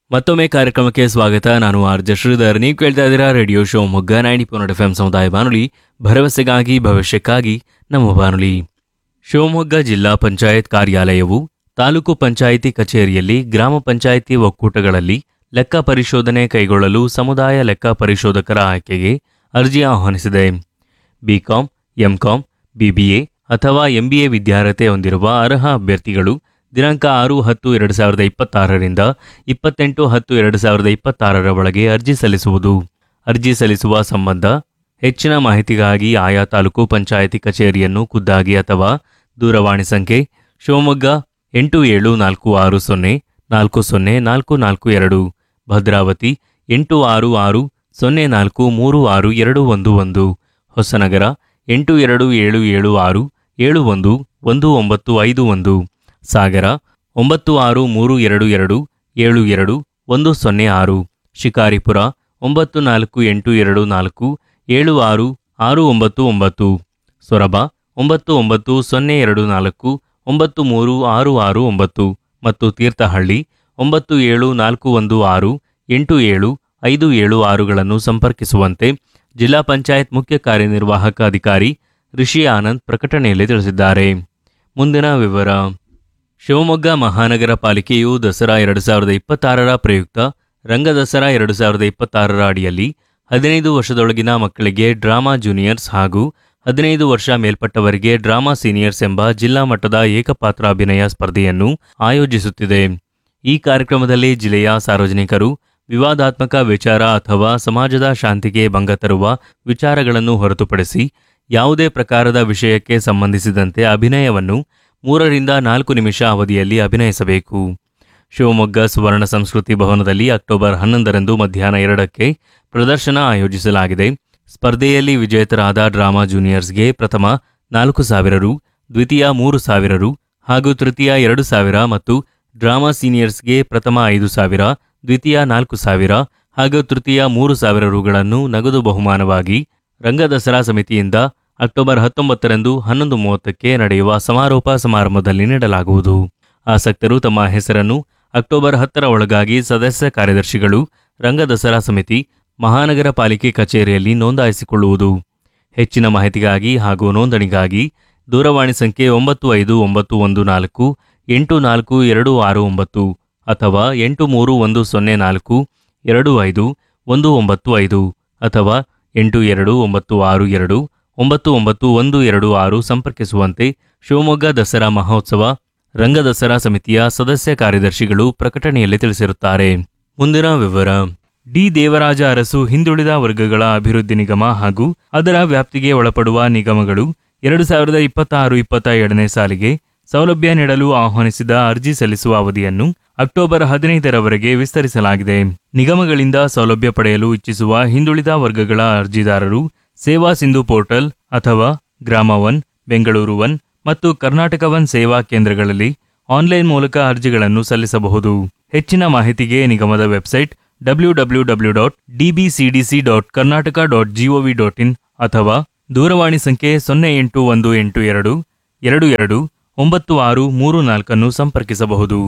ಮತ್ತೊಮ್ಮೆ ಕಾರ್ಯಕ್ರಮಕ್ಕೆ ಸ್ವಾಗತ ನಾನು ಆರ್ ಜೆ ಶ್ರೀಧರ್ ನೀವು ಕೇಳ್ತಾ ಇದ್ದೀರಾ ರೇಡಿಯೋ ಶೋ ಮೊಗ್ಗ ನೈಂಟಿ ಪೋನೆಟ್ ಎಫ್ ಎಂ ಸಮುದಾಯ ಬಾನುಲಿ ಭರವಸೆಗಾಗಿ ಭವಿಷ್ಯಕ್ಕಾಗಿ ನಮ್ಮ ಬಾನುಲಿ ಶಿವಮೊಗ್ಗ ಜಿಲ್ಲಾ ಪಂಚಾಯತ್ ಕಾರ್ಯಾಲಯವು ತಾಲೂಕು ಪಂಚಾಯಿತಿ ಕಚೇರಿಯಲ್ಲಿ ಗ್ರಾಮ ಪಂಚಾಯಿತಿ ಒಕ್ಕೂಟಗಳಲ್ಲಿ ಲೆಕ್ಕ ಪರಿಶೋಧನೆ ಕೈಗೊಳ್ಳಲು ಸಮುದಾಯ ಲೆಕ್ಕ ಪರಿಶೋಧಕರ ಆಯ್ಕೆಗೆ ಅರ್ಜಿ ಆಹ್ವಾನಿಸಿದೆ ಬಿಕಾಂ ಎಂಕಾಂ ಬಿಬಿಎ ಅಥವಾ ಎಂಬಿಎ ವಿದ್ಯಾರ್ಹತೆ ಹೊಂದಿರುವ ಅರ್ಹ ಅಭ್ಯರ್ಥಿಗಳು ದಿನಾಂಕ ಆರು ಹತ್ತು ಎರಡು ಸಾವಿರದ ಇಪ್ಪತ್ತಾರರಿಂದ ಇಪ್ಪತ್ತೆಂಟು ಹತ್ತು ಎರಡು ಸಾವಿರದ ಇಪ್ಪತ್ತಾರರ ಒಳಗೆ ಅರ್ಜಿ ಸಲ್ಲಿಸುವುದು ಅರ್ಜಿ ಸಲ್ಲಿಸುವ ಸಂಬಂಧ ಹೆಚ್ಚಿನ ಮಾಹಿತಿಗಾಗಿ ಆಯಾ ತಾಲೂಕು ಪಂಚಾಯಿತಿ ಕಚೇರಿಯನ್ನು ಖುದ್ದಾಗಿ ಅಥವಾ ದೂರವಾಣಿ ಸಂಖ್ಯೆ ಶಿವಮೊಗ್ಗ ಎಂಟು ಏಳು ನಾಲ್ಕು ಆರು ಸೊನ್ನೆ ನಾಲ್ಕು ಸೊನ್ನೆ ನಾಲ್ಕು ನಾಲ್ಕು ಎರಡು ಭದ್ರಾವತಿ ಎಂಟು ಆರು ಆರು ಸೊನ್ನೆ ನಾಲ್ಕು ಮೂರು ಆರು ಎರಡು ಒಂದು ಒಂದು ಹೊಸನಗರ ಎಂಟು ಎರಡು ಏಳು ಏಳು ಆರು ಏಳು ಒಂದು ಒಂದು ಒಂಬತ್ತು ಐದು ಒಂದು ಸಾಗರ ಒಂಬತ್ತು ಆರು ಮೂರು ಎರಡು ಎರಡು ಏಳು ಎರಡು ಒಂದು ಸೊನ್ನೆ ಆರು ಶಿಕಾರಿಪುರ ಒಂಬತ್ತು ನಾಲ್ಕು ಎಂಟು ಎರಡು ನಾಲ್ಕು ಏಳು ಆರು ಆರು ಒಂಬತ್ತು ಒಂಬತ್ತು ಸೊರಬ ಒಂಬತ್ತು ಒಂಬತ್ತು ಸೊನ್ನೆ ಎರಡು ನಾಲ್ಕು ಒಂಬತ್ತು ಮೂರು ಆರು ಆರು ಒಂಬತ್ತು ಮತ್ತು ತೀರ್ಥಹಳ್ಳಿ ಒಂಬತ್ತು ಏಳು ನಾಲ್ಕು ಒಂದು ಆರು ಎಂಟು ಏಳು ಐದು ಏಳು ಆರುಗಳನ್ನು ಸಂಪರ್ಕಿಸುವಂತೆ ಜಿಲ್ಲಾ ಪಂಚಾಯತ್ ಮುಖ್ಯ ಕಾರ್ಯನಿರ್ವಾಹಕ ಅಧಿಕಾರಿ ರಿಷಿ ಆನಂದ್ ಪ್ರಕಟಣೆಯಲ್ಲಿ ತಿಳಿಸಿದ್ದಾರೆ ಮುಂದಿನ ವಿವರ ಶಿವಮೊಗ್ಗ ಮಹಾನಗರ ಪಾಲಿಕೆಯು ದಸರಾ ಎರಡು ಸಾವಿರದ ಇಪ್ಪತ್ತಾರರ ಪ್ರಯುಕ್ತ ರಂಗ ದಸರಾ ಎರಡು ಸಾವಿರದ ಇಪ್ಪತ್ತಾರರ ಅಡಿಯಲ್ಲಿ ಹದಿನೈದು ವರ್ಷದೊಳಗಿನ ಮಕ್ಕಳಿಗೆ ಡ್ರಾಮಾ ಜೂನಿಯರ್ಸ್ ಹಾಗೂ ಹದಿನೈದು ವರ್ಷ ಮೇಲ್ಪಟ್ಟವರಿಗೆ ಡ್ರಾಮಾ ಸೀನಿಯರ್ಸ್ ಎಂಬ ಜಿಲ್ಲಾ ಮಟ್ಟದ ಏಕಪಾತ್ರ ಅಭಿನಯ ಸ್ಪರ್ಧೆಯನ್ನು ಆಯೋಜಿಸುತ್ತಿದೆ ಈ ಕಾರ್ಯಕ್ರಮದಲ್ಲಿ ಜಿಲ್ಲೆಯ ಸಾರ್ವಜನಿಕರು ವಿವಾದಾತ್ಮಕ ವಿಚಾರ ಅಥವಾ ಸಮಾಜದ ಶಾಂತಿಗೆ ಭಂಗ ತರುವ ವಿಚಾರಗಳನ್ನು ಹೊರತುಪಡಿಸಿ ಯಾವುದೇ ಪ್ರಕಾರದ ವಿಷಯಕ್ಕೆ ಸಂಬಂಧಿಸಿದಂತೆ ಅಭಿನಯವನ್ನು ಮೂರರಿಂದ ನಾಲ್ಕು ನಿಮಿಷ ಅವಧಿಯಲ್ಲಿ ಅಭಿನಯಿಸಬೇಕು ಶಿವಮೊಗ್ಗ ಸುವರ್ಣ ಸಂಸ್ಕೃತಿ ಭವನದಲ್ಲಿ ಅಕ್ಟೋಬರ್ ಹನ್ನೊಂದರಂದು ಮಧ್ಯಾಹ್ನ ಎರಡಕ್ಕೆ ಪ್ರದರ್ಶನ ಆಯೋಜಿಸಲಾಗಿದೆ ಸ್ಪರ್ಧೆಯಲ್ಲಿ ವಿಜೇತರಾದ ಡ್ರಾಮಾ ಜೂನಿಯರ್ಸ್ಗೆ ಪ್ರಥಮ ನಾಲ್ಕು ಸಾವಿರ ರು ದ್ವಿತೀಯ ಮೂರು ಸಾವಿರ ರು ಹಾಗೂ ತೃತೀಯ ಎರಡು ಸಾವಿರ ಮತ್ತು ಡ್ರಾಮಾ ಸೀನಿಯರ್ಸ್ಗೆ ಪ್ರಥಮ ಐದು ಸಾವಿರ ದ್ವಿತೀಯ ನಾಲ್ಕು ಸಾವಿರ ಹಾಗೂ ತೃತೀಯ ಮೂರು ಸಾವಿರ ರುಗಳನ್ನು ನಗದು ಬಹುಮಾನವಾಗಿ ರಂಗ ದಸರಾ ಸಮಿತಿಯಿಂದ ಅಕ್ಟೋಬರ್ ಹತ್ತೊಂಬತ್ತರಂದು ಹನ್ನೊಂದು ಮೂವತ್ತಕ್ಕೆ ನಡೆಯುವ ಸಮಾರೋಪ ಸಮಾರಂಭದಲ್ಲಿ ನೀಡಲಾಗುವುದು ಆಸಕ್ತರು ತಮ್ಮ ಹೆಸರನ್ನು ಅಕ್ಟೋಬರ್ ಹತ್ತರ ಒಳಗಾಗಿ ಸದಸ್ಯ ಕಾರ್ಯದರ್ಶಿಗಳು ರಂಗ ದಸರಾ ಸಮಿತಿ ಮಹಾನಗರ ಪಾಲಿಕೆ ಕಚೇರಿಯಲ್ಲಿ ನೋಂದಾಯಿಸಿಕೊಳ್ಳುವುದು ಹೆಚ್ಚಿನ ಮಾಹಿತಿಗಾಗಿ ಹಾಗೂ ನೋಂದಣಿಗಾಗಿ ದೂರವಾಣಿ ಸಂಖ್ಯೆ ಒಂಬತ್ತು ಐದು ಒಂಬತ್ತು ಒಂದು ನಾಲ್ಕು ಎಂಟು ನಾಲ್ಕು ಎರಡು ಆರು ಒಂಬತ್ತು ಅಥವಾ ಎಂಟು ಮೂರು ಒಂದು ಸೊನ್ನೆ ನಾಲ್ಕು ಎರಡು ಐದು ಒಂದು ಒಂಬತ್ತು ಐದು ಅಥವಾ ಎಂಟು ಎರಡು ಒಂಬತ್ತು ಆರು ಎರಡು ಒಂಬತ್ತು ಒಂಬತ್ತು ಒಂದು ಎರಡು ಆರು ಸಂಪರ್ಕಿಸುವಂತೆ ಶಿವಮೊಗ್ಗ ದಸರಾ ಮಹೋತ್ಸವ ರಂಗ ದಸರಾ ಸಮಿತಿಯ ಸದಸ್ಯ ಕಾರ್ಯದರ್ಶಿಗಳು ಪ್ರಕಟಣೆಯಲ್ಲಿ ತಿಳಿಸಿರುತ್ತಾರೆ ಮುಂದಿನ ವಿವರ ಡಿ ದೇವರಾಜ ಅರಸು ಹಿಂದುಳಿದ ವರ್ಗಗಳ ಅಭಿವೃದ್ಧಿ ನಿಗಮ ಹಾಗೂ ಅದರ ವ್ಯಾಪ್ತಿಗೆ ಒಳಪಡುವ ನಿಗಮಗಳು ಎರಡು ಸಾವಿರದ ಇಪ್ಪತ್ತಾರು ಇಪ್ಪತ್ತ ಎರಡನೇ ಸಾಲಿಗೆ ಸೌಲಭ್ಯ ನೀಡಲು ಆಹ್ವಾನಿಸಿದ ಅರ್ಜಿ ಸಲ್ಲಿಸುವ ಅವಧಿಯನ್ನು ಅಕ್ಟೋಬರ್ ಹದಿನೈದರವರೆಗೆ ವಿಸ್ತರಿಸಲಾಗಿದೆ ನಿಗಮಗಳಿಂದ ಸೌಲಭ್ಯ ಪಡೆಯಲು ಇಚ್ಛಿಸುವ ಹಿಂದುಳಿದ ವರ್ಗಗಳ ಅರ್ಜಿದಾರರು ಸೇವಾ ಸಿಂಧು ಪೋರ್ಟಲ್ ಅಥವಾ ಗ್ರಾಮ ಒನ್ ಬೆಂಗಳೂರು ಒನ್ ಮತ್ತು ಕರ್ನಾಟಕ ಒನ್ ಸೇವಾ ಕೇಂದ್ರಗಳಲ್ಲಿ ಆನ್ಲೈನ್ ಮೂಲಕ ಅರ್ಜಿಗಳನ್ನು ಸಲ್ಲಿಸಬಹುದು ಹೆಚ್ಚಿನ ಮಾಹಿತಿಗೆ ನಿಗಮದ website W W W dot DBCDC dot Karnataka dot G O V dot in ಅಥವಾ ದೂರವಾಣಿ ಸಂಖ್ಯೆ ಸೊನ್ನೆ ಎಂಟು ಒಂದು ಎಂಟು ಎರಡು ಎರಡು ಎರಡು ಒಂಬತ್ತು ಆರು ಮೂರು ನಾಲ್ಕನ್ನು ಸಂಪರ್ಕಿಸಬಹುದು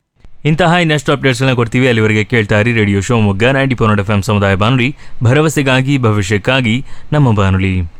ಇಂತಹ ಇನ್ನಷ್ಟು ಅಪ್ಡೇಟ್ಸ್ಗಳನ್ನ ಕೊಡ್ತೀವಿ ಅಲ್ಲಿವರೆಗೆ ಕೇಳ್ತಾ ಇರಿ radio Shivamogga ninety four F M ಸಮುದಾಯ ಬಾನುಲಿ ಭರವಸೆಗಾಗಿ ಭವಿಷ್ಯಕ್ಕಾಗಿ ನಮ್ಮ ಬಾನುಲಿ